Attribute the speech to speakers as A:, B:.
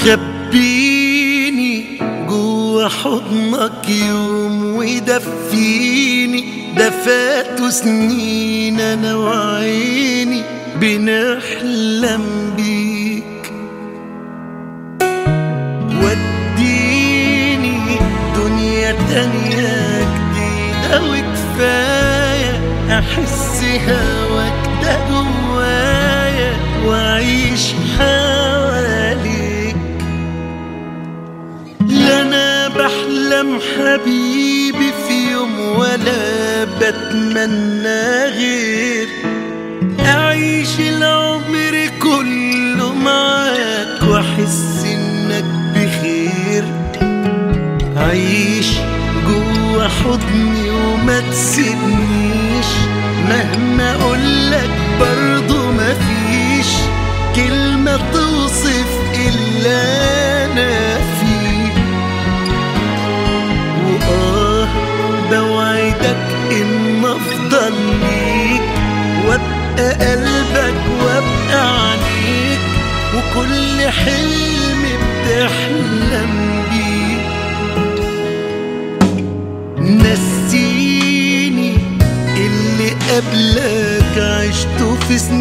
A: خبيني جوا حضنك يوم ودفيني ده فاتوا سنين انا وعيني بنحلم بيك وديني دنيا تانية جديدة وكفاية أحس هواك ده جوايا وأعيش حواليك لا أنا بحلم حبيبي في يوم ولا بتمنى غير أعيش العمر كله معاك وأحس إنك بخير عيش جوا حضني وما تسيبنيش مهما أقولك برضو مفيش كلمة توصف إلا أنا فيه وآه بوعدك إن أفضل ليك وأبقى قلبك وأبقى عينيك وكل حلم بتحلم بيه نسيني اللي قبلك عشته في سنين